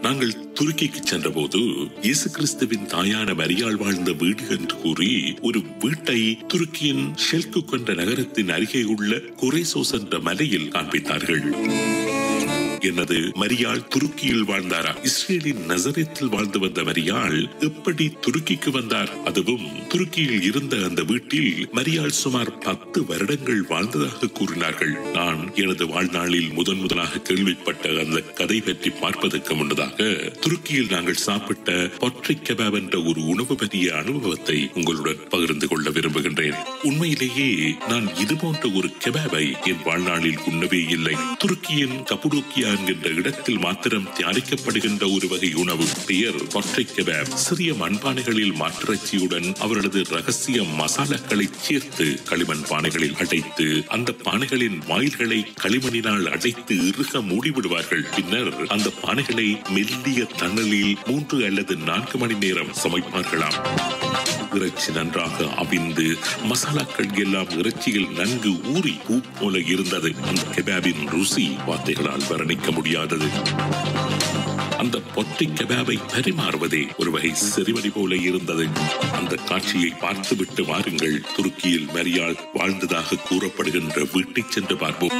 நாங்கள் துருக்கிக்கு சென்றபோது இயேசு கிறிஸ்துவின் தாயான மரியாள் வாழ்ந்த வீடு என்று கூறி ஒரு வீட்டை துருக்கியின் ஷெல்கு என்ற நகரத்தின் அருகே உள்ள குரேசோஸ் என்ற மலையில் காண்பித்தார்கள் என்னது மரியாள் துருக்கியில் வாழ்ந்தாரா இஸ்ரேலின் நசரேத்தில் வாழ்ந்து வந்த மரியாள் எப்படி துருக்கிக்கு வந்தார் அதுவும் துருக்கியில் இருந்த அந்த வீட்டில் மரியாள் சுமார் பத்து வருடங்கள் வாழ்ந்ததாக கூறினார்கள் நான் எனது வாழ்நாளில் முதன் முதலாக கேள்விப்பட்ட அந்த கதை பற்றி பார்ப்பதற்கு முன்னதாக துருக்கியில் நாங்கள் சாப்பிட்ட பொற்றை கபாப் என்ற ஒரு உணவு பற்றிய அனுபவத்தை உங்களுடன் பகிர்ந்து கொள்ள விரும்புகின்றேன் உண்மையிலேயே நான் இது போன்ற ஒரு கெபாபை என் வாழ்நாளில் உண்ணவே இல்லை துருக்கியின் கபுடோக்கியா என்கின்ற இடத்தில் மாத்திரம் தயாரிக்கப்படுகின்ற ஒரு வகை உணவு பெயர் கொற்றை கெபாப் சிறிய மண்பானைகளில் மாட்டிறைச்சியுடன் அவர்களது ரகசிய மசாலாக்களை சேர்த்து களிமண் பானைகளில் அடைத்து அந்த பானைகளின் வாயில்களை களிமண்ணினால் அடைத்து இறுக மூடிவிடுவார்கள் பின்னர் அந்த பானைகளை மெல்லிய தணலில் மூன்று அல்லது நான்கு மணி நேரம் சமைப்பார்களாம் இறைச்சி நன்றாக அவிந்து மசாலாக்கள் எல்லாம் இறைச்சியில் நன்கு ஊறி பூ போல இருந்தது அந்த கெபாபின் ருசி வார்த்தைகளால் வர்ணிக்க முடியாதது அந்த பொட்டை கெபாபை பரிமாறுவதே ஒரு வகை செறிவடி போல இருந்தது அந்த காட்சியை பார்த்துவிட்டு வாருங்கள் துருக்கியில் மரியாள் வாழ்ந்ததாக கூறப்படுகின்ற வீட்டை சென்று பார்ப்போம்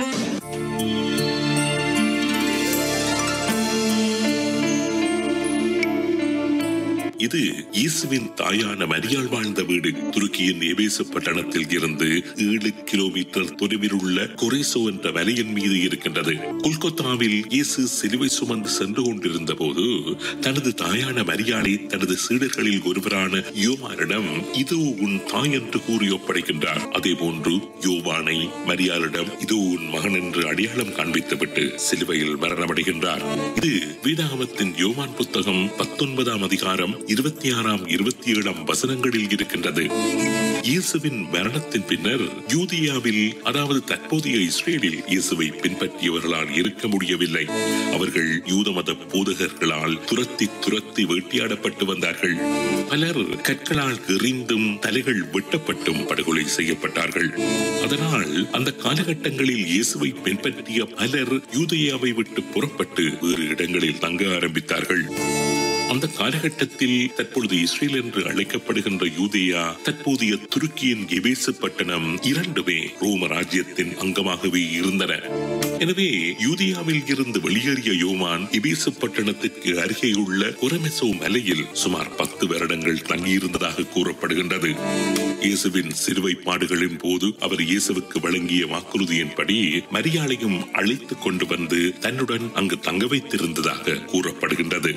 இது இயேசுவின் தாயான மரியாள் வாழ்ந்த வீடு துருக்கியின் எபேசு பட்டணத்தில் இருந்து ஏழு கிலோமீட்டர் தொலைவில் உள்ள கொரேசோ என்ற மலையின் மீது இருக்கின்றது கொல்கத்தாவில் இயேசு சிலுவை சுமந்து சென்று கொண்டிருந்த போது தனது தாயான மரியாளை தனது சீடர்களில் ஒருவரான யோவானிடம் இதோ உன் தாய் என்று கூறி ஒப்படைக்கின்றார் அதே போன்று யோவானை மரியாளிடம் இதோ உன் மகன் என்று அடையாளம் காண்பித்துவிட்டு சிலுவையில் மரணமடைகின்றார் இது வேதாகமத்தின் யோவான் புத்தகம் பத்தொன்பதாம் அதிகாரம் இருபத்தி ஆறாம் இருபத்தி ஏழாம் வசனங்களில் இருக்கின்றது இயேசுவின் மரணத்தின் பின்னர் யூதியாவில் அதாவது தற்போதைய இஸ்ரேலில் இயேசுவை பின்பற்றியவர்களால் இருக்க முடியவில்லை அவர்கள் யூத மத போதகர்களால் துரத்தி துரத்தி வேட்டையாடப்பட்டு வந்தார்கள் பலர் கற்களால் எறிந்தும் தலைகள் வெட்டப்பட்டும் படுகொலை செய்யப்பட்டார்கள் அதனால் அந்த காலகட்டங்களில் இயேசுவை பின்பற்றிய பலர் யூதயாவை விட்டு புறப்பட்டு வேறு இடங்களில் தங்க ஆரம்பித்தார்கள் அந்த காலகட்டத்தில் தற்பொழுது இஸ்ரேல் என்று அழைக்கப்படுகின்ற யூதேயா தற்போதைய துருக்கியின் எபேசு பட்டணம் இரண்டுமே ரோம ராஜ்யத்தின் அங்கமாகவே இருந்தன எனவே யூதியாவில் இருந்து வெளியேறிய யோமான் எபேசு பட்டணத்திற்கு அருகேயுள்ள குரமெசோ மலையில் சுமார் பத்து வருடங்கள் தங்கியிருந்ததாக கூறப்படுகின்றது இயேசுவின் சிறுவை பாடுகளின் போது அவர் இயேசுவுக்கு வழங்கிய வாக்குறுதியின்படி மரியாளையும் அழைத்துக் கொண்டு வந்து தன்னுடன் அங்கு தங்க வைத்திருந்ததாக கூறப்படுகின்றது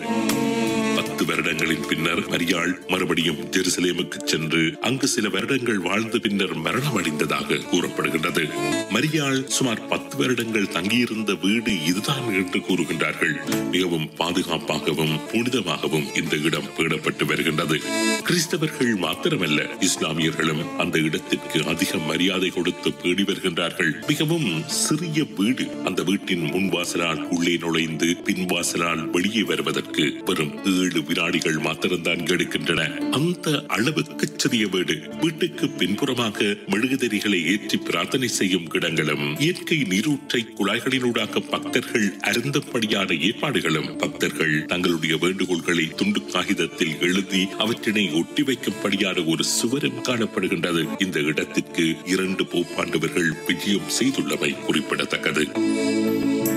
பத்து வருடங்களின் பின்னர் மரியாள் மறுபடியும் ஜெருசலேமுக்கு சென்று அங்கு சில வருடங்கள் வாழ்ந்த பின்னர் மரணமடைந்ததாக கூறப்படுகின்றது மரியாள் சுமார் பத்து வருடங்கள் தங்கியிருந்த வீடு இதுதான் என்று கூறுகின்றார்கள் மிகவும் பாதுகாப்பாகவும் புனிதமாகவும் இந்த இடம் பேணப்பட்டு வருகின்றது கிறிஸ்தவர்கள் மாத்திரமல்ல இஸ்லாமியர்களும் அந்த இடத்திற்கு அதிக மரியாதை கொடுத்து பேடி வருகின்றார்கள் மிகவும் சிறிய வீடு அந்த வீட்டின் முன்வாசலால் உள்ளே நுழைந்து பின்வாசலால் வெளியே வருவதற்கு வெறும் ஏழு வினாடிகள் மாத்திரம்தான் எடுக்கின்றன அந்த அளவுக்கு சிறிய வீடு வீட்டுக்கு பின்புறமாக மெழுகுதிரிகளை ஏற்றி பிரார்த்தனை செய்யும் இடங்களும் இயற்கை நீரூற்றை குழாய்களினூடாக பக்தர்கள் அருந்தபடியான ஏற்பாடுகளும் பக்தர்கள் தங்களுடைய வேண்டுகோள்களை துண்டு காகிதத்தில் எழுதி அவற்றினை ஒட்டி வைக்கும்படியான ஒரு சுவரும் காணப்படுகின்றது இந்த இடத்திற்கு இரண்டு போப்பாண்டவர்கள் விஜயம் செய்துள்ளமை குறிப்பிடத்தக்கது